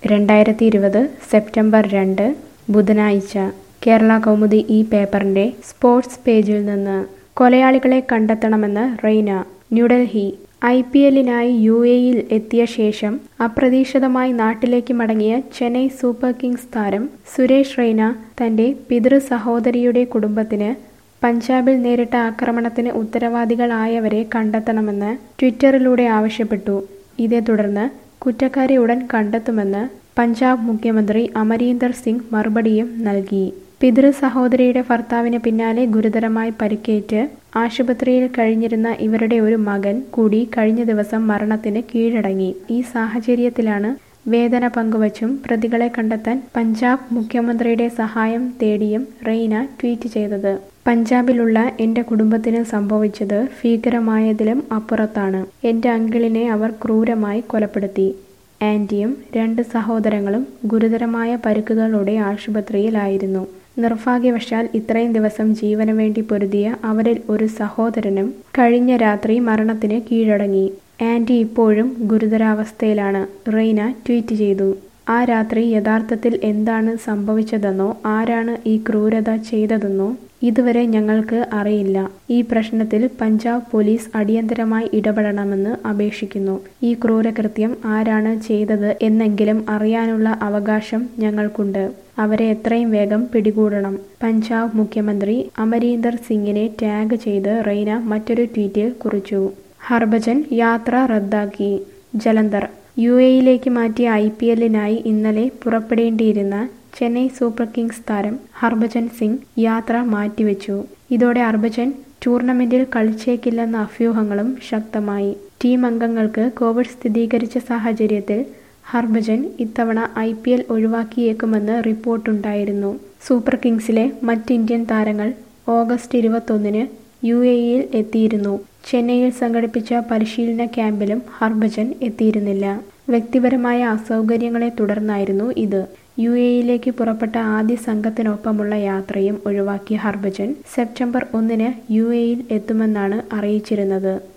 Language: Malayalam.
രണ്ടായിരത്തി ഇരുപത് സെപ്റ്റംബർ രണ്ട് ബുധനാഴ്ച കേരള കൗമുദി ഈ പേപ്പറിന്റെ സ്പോർട്സ് പേജിൽ നിന്ന് കൊലയാളികളെ കണ്ടെത്തണമെന്ന് റെയ്ന ന്യൂഡൽഹി ഐ പി എല്ലിനായി യു എയിൽ എത്തിയ ശേഷം അപ്രതീക്ഷിതമായി നാട്ടിലേക്ക് മടങ്ങിയ ചെന്നൈ സൂപ്പർ കിങ്സ് താരം സുരേഷ് റെയ്ന തന്റെ പിതൃ സഹോദരിയുടെ കുടുംബത്തിന് പഞ്ചാബിൽ നേരിട്ട ആക്രമണത്തിന് ഉത്തരവാദികളായവരെ കണ്ടെത്തണമെന്ന് ട്വിറ്ററിലൂടെ ആവശ്യപ്പെട്ടു ഇതേ തുടർന്ന് കുറ്റക്കാരെ ഉടൻ കണ്ടെത്തുമെന്ന് പഞ്ചാബ് മുഖ്യമന്ത്രി അമരീന്ദർ സിംഗ് മറുപടിയും നൽകി പിതൃ സഹോദരിയുടെ ഭർത്താവിന് പിന്നാലെ ഗുരുതരമായി പരിക്കേറ്റ് ആശുപത്രിയിൽ കഴിഞ്ഞിരുന്ന ഇവരുടെ ഒരു മകൻ കൂടി കഴിഞ്ഞ ദിവസം മരണത്തിന് കീഴടങ്ങി ഈ സാഹചര്യത്തിലാണ് വേദന പങ്കുവച്ചും പ്രതികളെ കണ്ടെത്താൻ പഞ്ചാബ് മുഖ്യമന്ത്രിയുടെ സഹായം തേടിയും റെയ്ന ട്വീറ്റ് ചെയ്തത് പഞ്ചാബിലുള്ള എൻ്റെ കുടുംബത്തിന് സംഭവിച്ചത് ഭീകരമായതിലും അപ്പുറത്താണ് എൻ്റെ അങ്കിളിനെ അവർ ക്രൂരമായി കൊലപ്പെടുത്തി ആൻറ്റിയും രണ്ട് സഹോദരങ്ങളും ഗുരുതരമായ പരുക്കുകളോടെ ആശുപത്രിയിലായിരുന്നു നിർഭാഗ്യവശാൽ ഇത്രയും ദിവസം ജീവന് വേണ്ടി പൊരുതിയ അവരിൽ ഒരു സഹോദരനും കഴിഞ്ഞ രാത്രി മരണത്തിന് കീഴടങ്ങി ആൻറ്റി ഇപ്പോഴും ഗുരുതരാവസ്ഥയിലാണ് റെയ്ന ട്വീറ്റ് ചെയ്തു ആ രാത്രി യഥാർത്ഥത്തിൽ എന്താണ് സംഭവിച്ചതെന്നോ ആരാണ് ഈ ക്രൂരത ചെയ്തതെന്നോ ഇതുവരെ ഞങ്ങൾക്ക് അറിയില്ല ഈ പ്രശ്നത്തിൽ പഞ്ചാബ് പോലീസ് അടിയന്തരമായി ഇടപെടണമെന്ന് അപേക്ഷിക്കുന്നു ഈ ക്രൂരകൃത്യം ആരാണ് ചെയ്തത് എന്നെങ്കിലും അറിയാനുള്ള അവകാശം ഞങ്ങൾക്കുണ്ട് അവരെ എത്രയും വേഗം പിടികൂടണം പഞ്ചാബ് മുഖ്യമന്ത്രി അമരീന്ദർ സിംഗിനെ ടാഗ് ചെയ്ത് റെയ്ന മറ്റൊരു ട്വീറ്റിൽ കുറിച്ചു ഹർഭജൻ യാത്ര റദ്ദാക്കി ജലന്ധർ യു എയിലേക്ക് മാറ്റിയ ഐ പി എല്ലിനായി ഇന്നലെ പുറപ്പെടേണ്ടിയിരുന്ന ചെന്നൈ സൂപ്പർ കിങ്സ് താരം ഹർഭജൻ സിംഗ് യാത്ര മാറ്റിവെച്ചു ഇതോടെ ഹർഭജൻ ടൂർണമെന്റിൽ കളിച്ചേക്കില്ലെന്ന അഭ്യൂഹങ്ങളും ശക്തമായി ടീം അംഗങ്ങൾക്ക് കോവിഡ് സ്ഥിരീകരിച്ച സാഹചര്യത്തിൽ ഹർഭജൻ ഇത്തവണ ഐ പി എൽ ഒഴിവാക്കിയേക്കുമെന്ന് റിപ്പോർട്ടുണ്ടായിരുന്നു സൂപ്പർ കിങ്സിലെ മറ്റ് ഇന്ത്യൻ താരങ്ങൾ ഓഗസ്റ്റ് ഇരുപത്തൊന്നിന് യു എയിൽ എത്തിയിരുന്നു ചെന്നൈയിൽ സംഘടിപ്പിച്ച പരിശീലന ക്യാമ്പിലും ഹർഭജൻ എത്തിയിരുന്നില്ല വ്യക്തിപരമായ അസൗകര്യങ്ങളെ തുടർന്നായിരുന്നു ഇത് യു എയിലേക്ക് പുറപ്പെട്ട ആദ്യ സംഘത്തിനൊപ്പമുള്ള യാത്രയും ഒഴിവാക്കിയ ഹർഭജൻ സെപ്റ്റംബർ ഒന്നിന് യു എയിൽ എത്തുമെന്നാണ് അറിയിച്ചിരുന്നത്